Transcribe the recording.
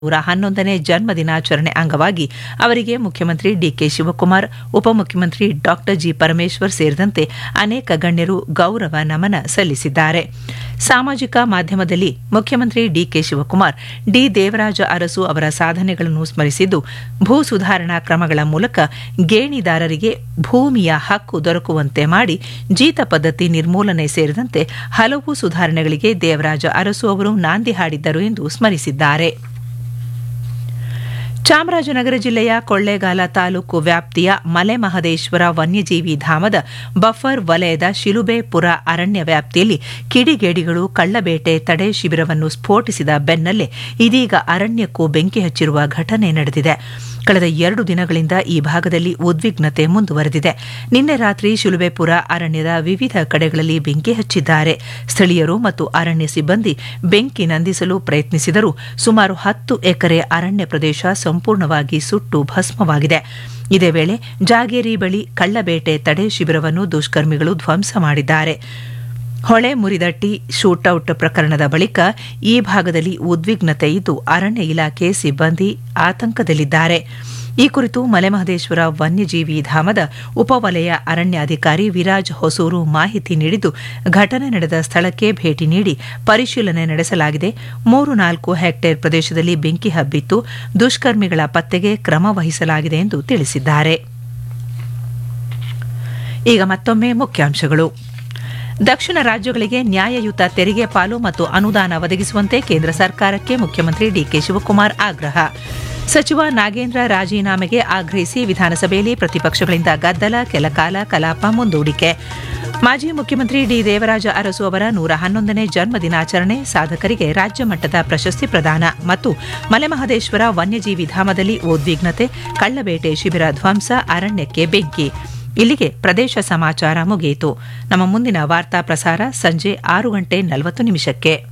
ನೂರ ಹನ್ನೊಂದನೇ ಜನ್ಮ ದಿನಾಚರಣೆ ಅಂಗವಾಗಿ ಅವರಿಗೆ ಮುಖ್ಯಮಂತ್ರಿ ಡಿಕೆ ಶಿವಕುಮಾರ್ ಉಪಮುಖ್ಯಮಂತ್ರಿ ಡಾಕ್ಟರ್ ಜಿ ಪರಮೇಶ್ವರ್ ಸೇರಿದಂತೆ ಅನೇಕ ಗಣ್ಯರು ಗೌರವ ನಮನ ಸಲ್ಲಿಸಿದ್ದಾರೆ ಸಾಮಾಜಿಕ ಮಾಧ್ಯಮದಲ್ಲಿ ಮುಖ್ಯಮಂತ್ರಿ ಡಿಕೆ ಶಿವಕುಮಾರ್ ಡಿ ದೇವರಾಜ ಅರಸು ಅವರ ಸಾಧನೆಗಳನ್ನು ಸ್ಮರಿಸಿದ್ದು ಭೂ ಸುಧಾರಣಾ ಕ್ರಮಗಳ ಮೂಲಕ ಗೇಣಿದಾರರಿಗೆ ಭೂಮಿಯ ಹಕ್ಕು ದೊರಕುವಂತೆ ಮಾಡಿ ಜೀತ ಪದ್ಧತಿ ನಿರ್ಮೂಲನೆ ಸೇರಿದಂತೆ ಹಲವು ಸುಧಾರಣೆಗಳಿಗೆ ದೇವರಾಜ ಅರಸು ಅವರು ನಾಂದಿ ಹಾಡಿದ್ದರು ಎಂದು ಸ್ಮರಿಸಿದ್ದಾರೆ ಚಾಮರಾಜನಗರ ಜಿಲ್ಲೆಯ ಕೊಳ್ಳೇಗಾಲ ತಾಲೂಕು ವ್ಯಾಪ್ತಿಯ ಮಲೆಮಹದೇಶ್ವರ ವನ್ಯಜೀವಿ ಧಾಮದ ಬಫರ್ ವಲಯದ ಶಿಲುಬೆಪುರ ಅರಣ್ಯ ವ್ಯಾಪ್ತಿಯಲ್ಲಿ ಕಿಡಿಗೇಡಿಗಳು ಕಳ್ಳಬೇಟೆ ತಡೆ ಶಿಬಿರವನ್ನು ಸ್ಫೋಟಿಸಿದ ಬೆನ್ನಲ್ಲೇ ಇದೀಗ ಅರಣ್ಯಕ್ಕೂ ಬೆಂಕಿ ಹಚ್ಚಿರುವ ಘಟನೆ ನಡೆದಿದೆ ಕಳೆದ ಎರಡು ದಿನಗಳಿಂದ ಈ ಭಾಗದಲ್ಲಿ ಉದ್ವಿಗ್ನತೆ ಮುಂದುವರೆದಿದೆ ನಿನ್ನೆ ರಾತ್ರಿ ಶಿಲುಬೆಪುರ ಅರಣ್ಯದ ವಿವಿಧ ಕಡೆಗಳಲ್ಲಿ ಬೆಂಕಿ ಹಚ್ಚಿದ್ದಾರೆ ಸ್ಥಳೀಯರು ಮತ್ತು ಅರಣ್ಯ ಸಿಬ್ಬಂದಿ ಬೆಂಕಿ ನಂದಿಸಲು ಪ್ರಯತ್ನಿಸಿದರೂ ಸುಮಾರು ಹತ್ತು ಎಕರೆ ಅರಣ್ಯ ಪ್ರದೇಶ ಸಂಪೂರ್ಣವಾಗಿ ಸುಟ್ಟು ಭಸ್ಮವಾಗಿದೆ ಇದೇ ವೇಳೆ ಜಾಗೇರಿ ಬಳಿ ಕಳ್ಳಬೇಟೆ ತಡೆ ಶಿಬಿರವನ್ನು ದುಷ್ಕರ್ಮಿಗಳು ಧ್ವಂಸ ಮಾಡಿದ್ದಾರೆ ಹೊಳೆ ಮುರಿದಟ್ಟಿ ಶೂಟೌಟ್ ಪ್ರಕರಣದ ಬಳಿಕ ಈ ಭಾಗದಲ್ಲಿ ಉದ್ವಿಗ್ನತೆ ಇದ್ದು ಅರಣ್ಯ ಇಲಾಖೆ ಸಿಬ್ಬಂದಿ ಆತಂಕದಲ್ಲಿದ್ದಾರೆ ಈ ಕುರಿತು ಮಲೆಮಹದೇಶ್ವರ ವನ್ಯಜೀವಿ ಧಾಮದ ಉಪವಲಯ ಅರಣ್ಯಾಧಿಕಾರಿ ವಿರಾಜ್ ಹೊಸೂರು ಮಾಹಿತಿ ನೀಡಿದ್ದು ಘಟನೆ ನಡೆದ ಸ್ಥಳಕ್ಕೆ ಭೇಟಿ ನೀಡಿ ಪರಿಶೀಲನೆ ನಡೆಸಲಾಗಿದೆ ಮೂರು ನಾಲ್ಕು ಹೆಕ್ಟೇರ್ ಪ್ರದೇಶದಲ್ಲಿ ಬೆಂಕಿ ಹಬ್ಬಿತ್ತು ದುಷ್ಕರ್ಮಿಗಳ ಪತ್ತೆಗೆ ಕ್ರಮ ವಹಿಸಲಾಗಿದೆ ಎಂದು ತಿಳಿಸಿದ್ದಾರೆ ಈಗ ಮತ್ತೊಮ್ಮೆ ಮುಖ್ಯಾಂಶಗಳು ದಕ್ಷಿಣ ರಾಜ್ಯಗಳಿಗೆ ನ್ಯಾಯಯುತ ತೆರಿಗೆ ಪಾಲು ಮತ್ತು ಅನುದಾನ ಒದಗಿಸುವಂತೆ ಕೇಂದ್ರ ಸರ್ಕಾರಕ್ಕೆ ಮುಖ್ಯಮಂತ್ರಿ ಡಿಕೆ ಶಿವಕುಮಾರ್ ಆಗ್ರಹ ಸಚಿವ ನಾಗೇಂದ್ರ ರಾಜೀನಾಮೆಗೆ ಆಗ್ರಹಿಸಿ ವಿಧಾನಸಭೆಯಲ್ಲಿ ಪ್ರತಿಪಕ್ಷಗಳಿಂದ ಗದ್ದಲ ಕೆಲಕಾಲ ಕಲಾಪ ಮುಂದೂಡಿಕೆ ಮಾಜಿ ಮುಖ್ಯಮಂತ್ರಿ ಡಿ ದೇವರಾಜ ಅರಸು ಅವರ ನೂರ ಹನ್ನೊಂದನೇ ಜನ್ಮ ದಿನಾಚರಣೆ ಸಾಧಕರಿಗೆ ರಾಜ್ಯ ಮಟ್ಟದ ಪ್ರಶಸ್ತಿ ಪ್ರದಾನ ಮತ್ತು ಮಲೆಮಹದೇಶ್ವರ ವನ್ಯಜೀವಿ ಧಾಮದಲ್ಲಿ ಉದ್ವಿಗ್ನತೆ ಕಳ್ಳಬೇಟೆ ಶಿಬಿರ ಧ್ವಂಸ ಅರಣ್ಯಕ್ಕೆ ಬೆಂಕಿ ಇಲ್ಲಿಗೆ ಪ್ರದೇಶ ಸಮಾಚಾರ ಮುಗಿಯಿತು ನಮ್ಮ ಮುಂದಿನ ವಾರ್ತಾ ಪ್ರಸಾರ ಸಂಜೆ ಆರು ಗಂಟೆ ನಲವತ್ತು ನಿಮಿಷಕ್ಕೆ